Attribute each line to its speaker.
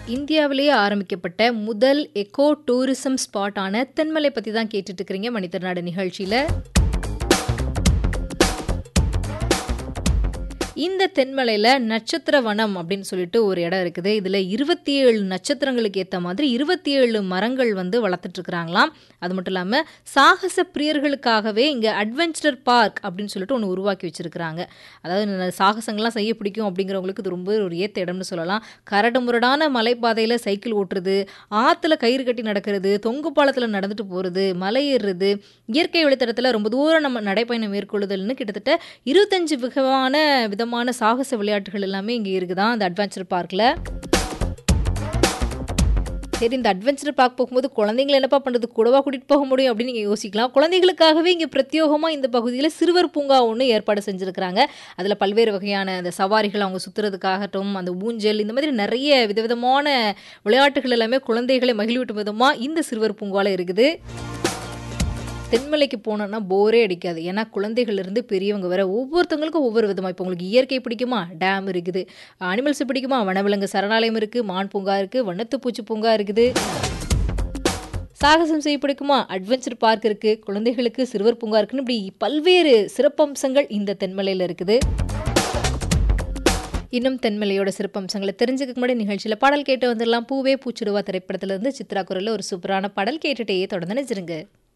Speaker 1: இந்தியாவிலேயே ஆரம்பிக்கப்பட்ட முதல் எக்கோ டூரிசம் ஸ்பாட்டான தென்மலை பற்றி தான் கேட்டுட்டு இருக்கிறீங்க மனிதர் நாடு நிகழ்ச்சியில் இந்த தென்மலையில் நட்சத்திர வனம் அப்படின்னு சொல்லிட்டு ஒரு இடம் இருக்குது இதில் இருபத்தி ஏழு நட்சத்திரங்களுக்கு ஏற்ற மாதிரி இருபத்தி ஏழு மரங்கள் வந்து வளர்த்துட்டு இருக்கிறாங்களாம் அது மட்டும் இல்லாமல் சாகச பிரியர்களுக்காகவே இங்கே அட்வென்ச்சர் பார்க் அப்படின்னு சொல்லிட்டு ஒன்று உருவாக்கி வச்சுருக்கிறாங்க அதாவது இந்த சாகசங்கள்லாம் செய்ய பிடிக்கும் அப்படிங்கிறவங்களுக்கு இது ரொம்ப ஒரு ஏற்ற இடம்னு சொல்லலாம் கரடு முரடான மலைப்பாதையில் சைக்கிள் ஓட்டுறது ஆற்றுல கயிறு கட்டி நடக்கிறது தொங்கு பாலத்தில் நடந்துட்டு போகிறது மலை ஏறுறது இயற்கை வழித்தடத்தில் ரொம்ப தூரம் நம்ம நடைப்பயணம் மேற்கொள்ளுதல்னு கிட்டத்தட்ட இருபத்தஞ்சு விதமான விதமான சாகச விளையாட்டுகள் எல்லாமே இங்கே இருக்குதான் அந்த அட்வென்ச்சர் பார்க்கில் சரி இந்த அட்வென்ச்சர் பார்க் போகும்போது குழந்தைங்களை என்னப்பா பண்ணுறது கூடவா கூட்டிகிட்டு போக முடியும் அப்படின்னு நீங்கள் யோசிக்கலாம் குழந்தைகளுக்காகவே இங்கே பிரத்யேகமாக இந்த பகுதியில் சிறுவர் பூங்கா ஒன்று ஏற்பாடு செஞ்சுருக்கிறாங்க அதில் பல்வேறு வகையான அந்த சவாரிகள் அவங்க சுற்றுறதுக்காகட்டும் அந்த ஊஞ்சல் இந்த மாதிரி நிறைய விதவிதமான விளையாட்டுகள் எல்லாமே குழந்தைகளை மகிழ்விட்டும் விதமாக இந்த சிறுவர் பூங்காவில் இருக்குது தென்மலைக்கு போனோன்னா போரே அடிக்காது ஏன்னா குழந்தைகள்லேருந்து பெரியவங்க வர ஒவ்வொருத்தவங்களுக்கும் ஒவ்வொரு விதமாக இப்போ உங்களுக்கு இயற்கை பிடிக்குமா டேம் இருக்குது அனிமல்ஸ் பிடிக்குமா வனவிலங்கு சரணாலயம் இருக்குது மான் பூங்கா இருக்குது வண்ணத்து பூச்சி பூங்கா இருக்குது சாகசம் செய்ய பிடிக்குமா அட்வென்ச்சர் பார்க் இருக்குது குழந்தைகளுக்கு சிறுவர் பூங்கா இருக்குன்னு இப்படி பல்வேறு சிறப்பம்சங்கள் இந்த தென்மலையில் இருக்குது இன்னும் தென்மலையோட சிறப்பம்சங்களை தெரிஞ்சுக்க முன்னாடி நிகழ்ச்சியில் பாடல் கேட்டு வந்துடலாம் பூவே பூச்சிடுவா திரைப்படத்திலிருந்து சித்ரா குரலில் ஒரு சூப்பரான பாடல் கேட்டுட்டே தொடர்ந்து நினைச்சிருங்க